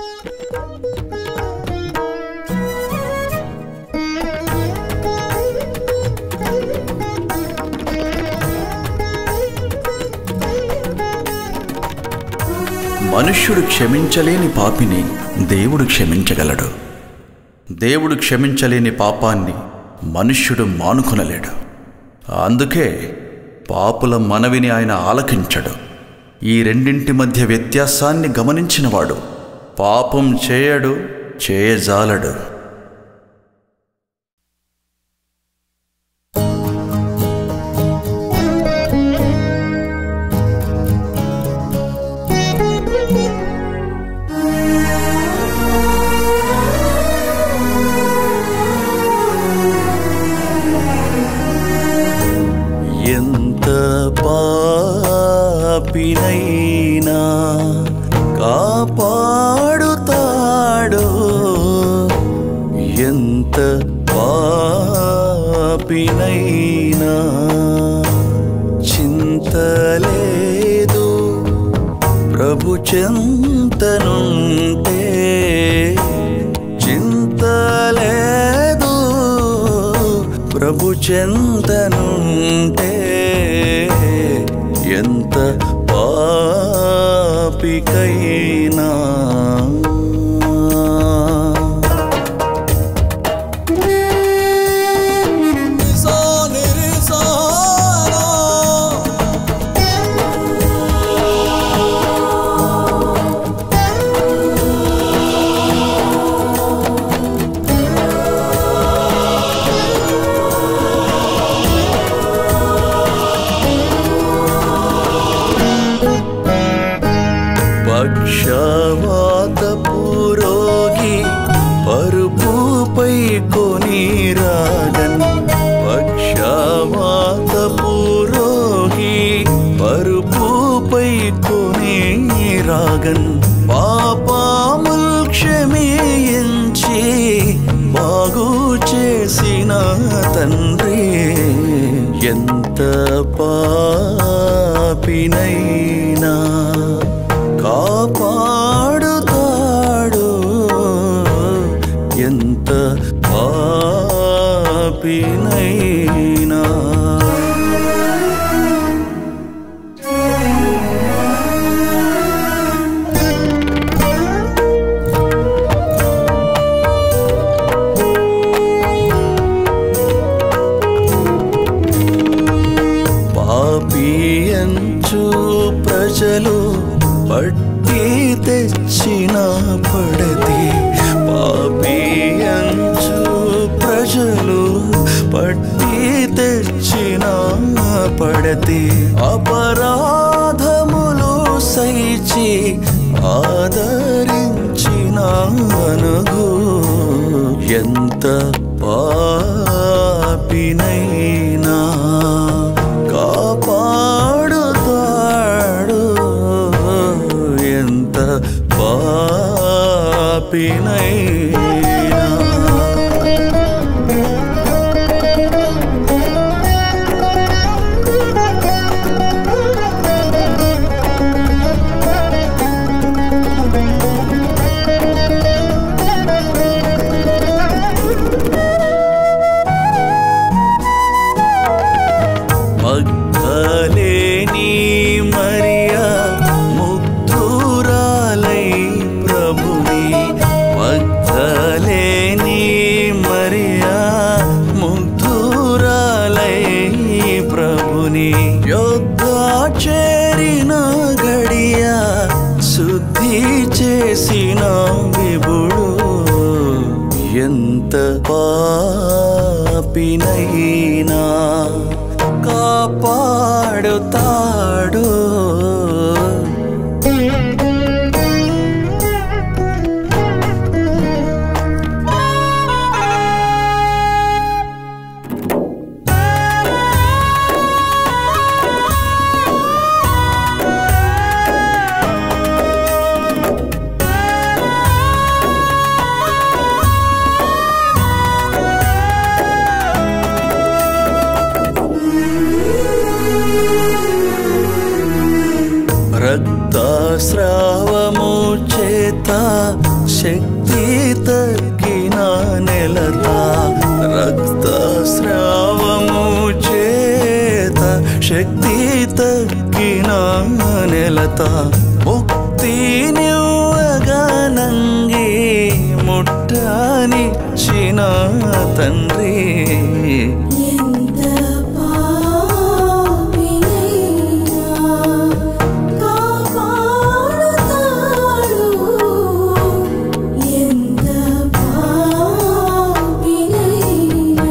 మనుష్యుడు క్షమించలేని పాపిని దేవుడు క్షమించగలడు దేవుడు క్షమించలేని పాపాన్ని మనుష్యుడు మానుకొనలేడు అందుకే పాపుల మనవిని ఆయన ఆలకించడు ఈ రెండింటి మధ్య వ్యత్యాసాన్ని గమనించినవాడు పాపం చేయడు చేయజాలడు ఎంత పాపినైనా కాపాడుతాడో ఎంత పాపినైనా చింతలేదు ప్రభు చింతనుంటే చింతలేదు ప్రభు చింతనుంటే ఎంత పాపికైనా పక్షవాత పురోగి పరుపుపై కొని రాగన్ పక్షవాత పురోగి పరుపుపై కొని రాగన్ పాపాముల్ క్షమించి బాగు చేసిన తండ్రి ఎంత పాపినైనా కాపాడుతాడు ఎంత పాపినైనా పాపియంచు ప్రజలు పట్టి తెచ్చిన పడతి పాపియంచు ప్రజలు పట్టి తెచ్చిన పడతి అపరాధములు సైచి ఆదరించిన అనుగు ఎంత పాపినైనా కాపాడుతాడు ఎంత పాపినైనా మగ్ధలేని మరియా ముగ్ధురాలై ప్రభుని మగ్ధలేని మరియా ముగ్ధురాలై ప్రభుని యొద్ద చేరిన గడియ శుద్ధి చేసిన విభుడు ఎంత పాపినైనా కాపాడుతాడు రక్తస్రావము చేత శక్తి తగ్గిన నెలత రక్తస్రావము చేత శక్తి తగ్గిన నెలత ముక్తినివ్వగానంగి ముట్టనిచ్చిన తండ్రి ఎంత పాపినైనా కాపాడుతాడు ఎంత పాపినైనా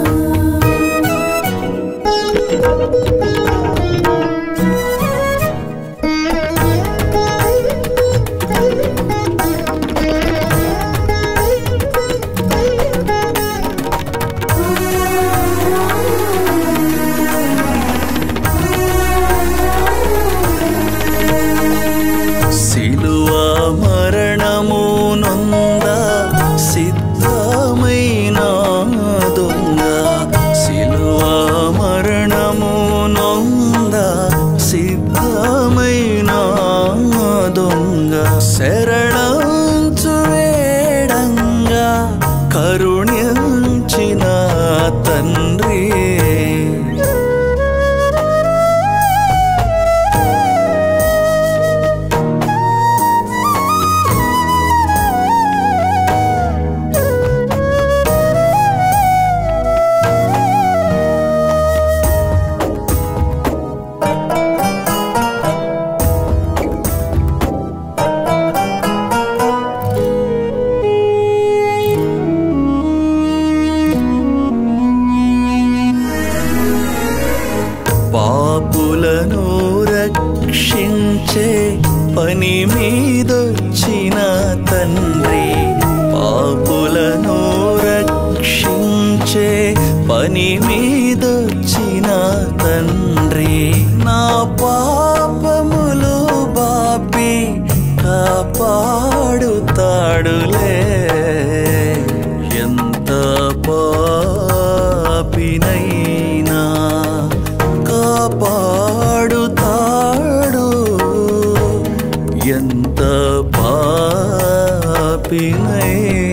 సిలువ మరణము నొంద సిద్ధమైన దొంగ సిలువ మరణము నొంద సిద్ధమైన దొంగ శరణంచు వేడంగా కరుణించిన తండ్రి పాపులను రక్షించే పని మీదొచ్చిన తండ్రి పాపులను రక్షించే పని మీదొచ్చిన తండ్రి నా పాపములు బాపి కాపాడుతాడులే ఎంత పాపినైనా కాపాడుతాడు ఎంత పాపినైనా